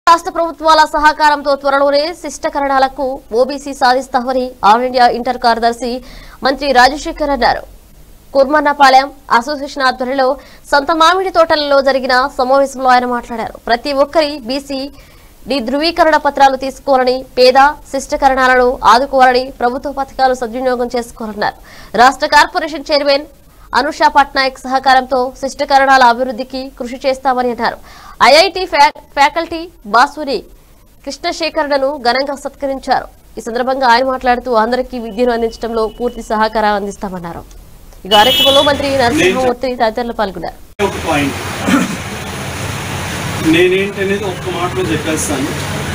రాష్ట్ర ప్రభుత్వాల సహకారంతో త్వరలోనే శిష్టకరణాలకు ఓబీసీ సాధిస్తామని ఆల్ ఇండియా ఇంటర్ కార్యదర్శి మంత్రి రాజశేఖర్ అన్నారు కుర్మన్నపాలెం అసోసియేషన్ ఆధ్వర్యంలో సంత మామిడి తోటలలో జరిగిన సమావేశంలో ఆయన మాట్లాడారు ప్రతి ఒక్కరి బీసీ డి ధృవీకరణ పత్రాలు తీసుకోవాలని పేద శిష్టకరణాలను ఆదుకోవాలని ప్రభుత్వ పథకాలు సద్వినియోగం చేసుకోవాలన్నారు రాష్ట్ర కార్పొరేషన్ చైర్మన్ అనుష పట్నాయక్ సహకారంతో శిష్టకరణాల అభివృద్ధికి కృషి చేస్తామని అన్నారు ఐఐటి ఫ్యా- ఫ్యాకల్టీ బాసూరి కృష్ణశేఖరను ఘనంగా సత్కరించారు ఈ సందర్భంగా ఆయన మాట్లాడుతూ అందరికీ విద్యను అందించడంలో పూర్తి సహకారం అందిస్తామన్నారు ఈ కార్యక్రమంలో మంత్రి నరసింహమూర్తి తదితరులు పాల్గొన్నారు ఒక పాయింట్ నేనేంటనేది ఒక్క మాటలో చెప్పేస్తాను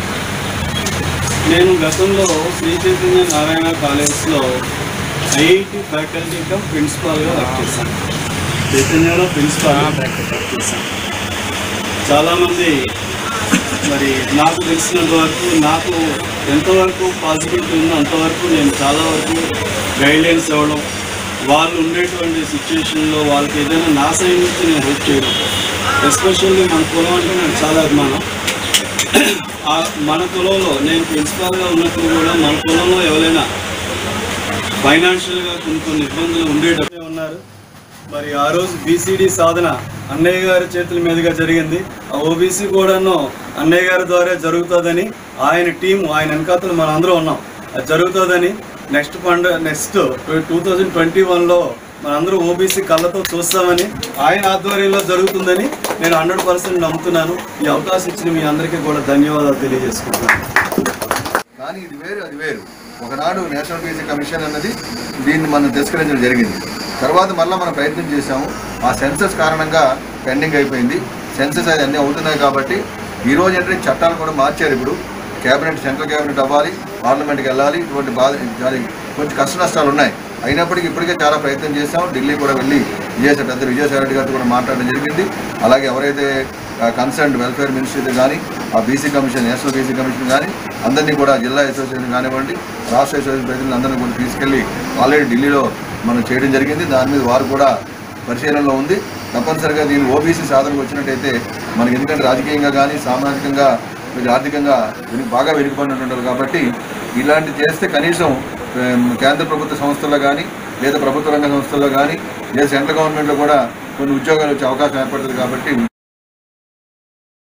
నేను గతంలో శ్రీ చైతన్య నారాయణ కాలేజ్లో ఐఐటి ఫ్యాకల్టీ కమ్ ప్రిన్సిపాల్గా వర్క్ చేశాను చైతన్యలో ప్రిన్సిపాల్గా వర్క్ చేశాను చాలామంది మరి నాకు తెలిసినంత వరకు నాకు ఎంతవరకు పాసిబిలిటీ ఉందో అంతవరకు నేను చాలా వరకు గైడ్లైన్స్ ఇవ్వడం వాళ్ళు ఉండేటువంటి సిచ్యువేషన్లో వాళ్ళకి ఏదైనా నా సైడ్ నుంచి నేను హెల్ప్ చేయడం ఎస్పెషల్లీ మన కులం అంటే నాకు చాలా అభిమానం ఆ మన కులంలో నేను ప్రిన్సిపాల్గా ఉన్నప్పుడు కూడా మన కులంలో ఎవరైనా ఫైనాన్షియల్గా కొన్ని కొన్ని ఇబ్బందులు ఉండేటప్పుడే ఉన్నారు మరి ఆ రోజు బీసీడీ సాధన అన్నయ్య గారి చేతుల మీదుగా జరిగింది ఆ ఓబీసీ కూడాను అన్నయ్య గారి ద్వారా జరుగుతుందని ఆయన టీం ఆయన వెనకాతలు మన అందరూ ఉన్నాం అది జరుగుతుందని నెక్స్ట్ పండుగ నెక్స్ట్ టూ థౌజండ్ ట్వంటీ వన్లో మనందరూ ఓబీసీ కళ్ళతో చూస్తామని ఆయన ఆధ్వర్యంలో జరుగుతుందని నేను హండ్రెడ్ పర్సెంట్ నమ్ముతున్నాను ఈ అవకాశం ఇచ్చిన మీ అందరికీ కూడా ధన్యవాదాలు తెలియజేసుకుంటున్నాను కానీ ఇది వేరు అది వేరు ఒకనాడు నేషనల్ బీసీ కమిషన్ అన్నది దీన్ని మనం తిరస్కరించడం జరిగింది తర్వాత మళ్ళీ మనం ప్రయత్నం చేశాము ఆ సెన్సస్ కారణంగా పెండింగ్ అయిపోయింది సెన్సస్ అది అన్నీ అవుతున్నాయి కాబట్టి ఈ రోజు ఏంటంటే చట్టాలు కూడా మార్చారు ఇప్పుడు కేబినెట్ సెంట్రల్ కేబినెట్ అవ్వాలి పార్లమెంట్కి వెళ్ళాలి ఇటువంటి బాధ చాలా కొంచెం కష్ట నష్టాలు ఉన్నాయి అయినప్పటికీ ఇప్పటికే చాలా ప్రయత్నం చేశాం ఢిల్లీ కూడా వెళ్ళి విజయసాయి పెద్ద విజయసాయి రెడ్డి గారితో కూడా మాట్లాడడం జరిగింది అలాగే ఎవరైతే కన్సర్న్ వెల్ఫేర్ మినిస్ట్రీతో కానీ ఆ BC commission national BC commission కానీ అందరినీ కూడా జిల్లా అసోసియేషన్ కానివ్వండి రాష్ట్ర అసోసియేషన్ ప్రతినిధులు అందరినీ కూడా తీసుకెళ్ళి ఆల్రెడీ ఢిల్లీలో మనం చేయడం జరిగింది దాని మీద వారు కూడా పరిశీలనలో ఉంది తప్పనిసరిగా దీన్ని ఓబీసీ సాధనకు వచ్చినట్టయితే మనకి ఎందుకంటే రాజకీయంగా కానీ సామాజికంగా మీరు ఆర్థికంగా వెనుక బాగా వెనుకబడి ఉంటారు కాబట్టి ఇలాంటి చేస్తే కనీసం ఏం, కేంద్ర ప్రభుత్వ సంస్థల్లో కానీ లేదా ప్రభుత్వ రంగ సంస్థల్లో కానీ లేదా సెంట్రల్ గవర్నమెంట్లో కూడా కొన్ని ఉద్యోగాలు వచ్చే అవకాశం ఏర్పడుతుంది కాబట్టి